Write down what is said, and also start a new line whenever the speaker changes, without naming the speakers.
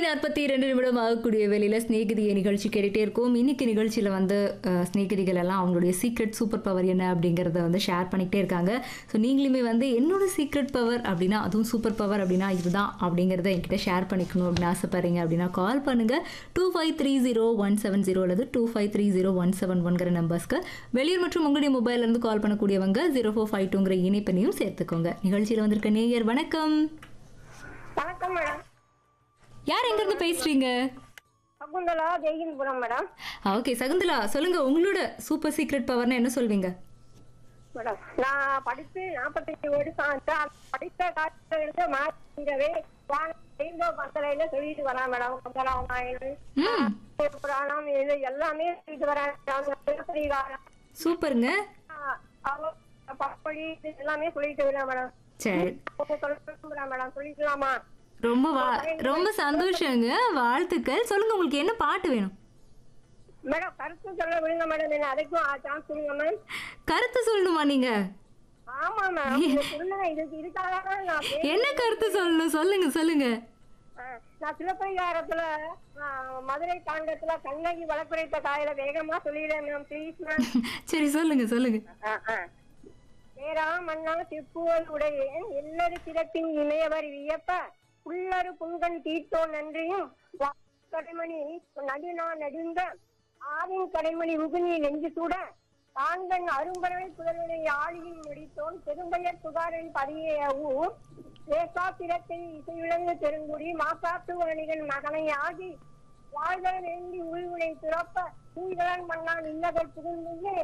நாற்பத்தி இரண்டு நிமிடம் ஆகக்கூடிய வேலையில் ஸ்நேகிதிய நிகழ்ச்சி கேட்டுகிட்டே இருக்கோம் இன்னைக்கு நிகழ்ச்சியில் வந்து அஹ், ஸ்நேகிதிகள் எல்லாம் அவங்களுடைய சீக்ரெட் சூப்பர் பவர் என்ன அப்படிங்கிறத வந்து ஷேர் பண்ணிக்கிட்டே இருக்காங்க ஸோ நீங்களுமே வந்து என்னோட சீக்ரெட் பவர் அப்படின்னா அதுவும் சூப்பர் பவர் அப்படின்னா இதுதான் அப்படிங்கிறத என்கிட்ட ஷேர் பண்ணிக்கணும் அப்படின்னு ஆசைப்படுறீங்க அப்படின்னா கால் பண்ணுங்க two five three zero one seven zero அல்லது two five three zero one seven ஒன்கிற நம்பர்ஸ்க்கு வெளியூர் மற்றும் உங்களுடைய மொபைல்ல இருந்து கால் பண்ணக்கூடியவங்க ஜீரோ ஃபோர் ஃபைவ் டூங்கிற இணைப்பெண்ணையும் சேர்த்துக்கோங்க நிகழ்ச்சியில் வந்திருக்க நேயர் வணக்கம்
வணக்கம் மேடம்
யார் எங்கேருந்து பேசுறீங்க
சகுந்தலா ஜெய்ஹிந்த்புரம் மேடம்
ஓகே சகுந்தலா சொல்லுங்க உங்களோட சூப்பர் சீக்ரெட் பவர்னா என்ன சொல்வீங்க
மேடம் நான் படித்து நாற்பத்தஞ்சு வருஷம் ஆச்சு அந்த படித்த காலத்துல இருந்து மாற்றவே ரெயின்போ பந்தலையில சொல்லிட்டு வரேன் மேடம் கம்பராமாயணம்
ம்
புராணம் இது எல்லாமே சொல்லிட்டு வரேன் சிவபரிகாரம்,
சூப்பருங்க
ஆஹ், அவ- பப்படி இது எல்லாமே சொல்லிட்டு வரேன் மேடம்
சரி
உங்க சொல்லுறேன் மேடம் சொல்லிக்கலாமா
ரொம்ப வா ரொம்ப சந்தோஷங்க வாழ்த்துக்கள் சொல்லுங்க உங்களுக்கு என்ன பாட்டு வேணும்
மேடம் கருத்து சொல்ல விடுங்க மேடம் என்ன அதுக்கும் சான்ஸ் கொடுங்க மேம்
கருத்து சொல்லணுமா நீங்க
ஆமா மேம் இது சொல்லுங்க இதுக்கு இதுக்காக தான் நான் பே-
என்ன கருத்து சொல்லணும் சொல்லுங்க சொல்லுங்க
ஆ, நான் சிலப்பதிகாரத்துல ஆ, மதுரை தாண்டத்துல கண்ணகி வழக்குரைத்த காயில வேகமா சொல்லிடுறேன் மேம் ப்ளீஸ் மேம்
சரி சொல்லுங்க சொல்லுங்க
வேறா மன்னா திருப்புவல் உடையேன் எல்லரு சிறப்பின் இமையவர் வியப்ப புல்லரு புங்கன் தீர்த்தோ நன்றியும் வா- கடைமணி நடுநா நடுங்க ஆவின் கடைமணி உகுனி நெஞ்சு சூட தாங்கன் அரும்பறவை புதல்வனை ஆளியின் முடித்தோன் பெரும்பயர் புகாரின் பதியேவும் தேசாத்திரத்தை இசைவிளங்கு பெருங்குடி மாசாத்து வணிகன் மகனை ஆகி வாழ்தல் வேண்டி உள்வினை துறப்ப தூய்தலன் மன்னான் இல்லதல் புகுந்துள்ளே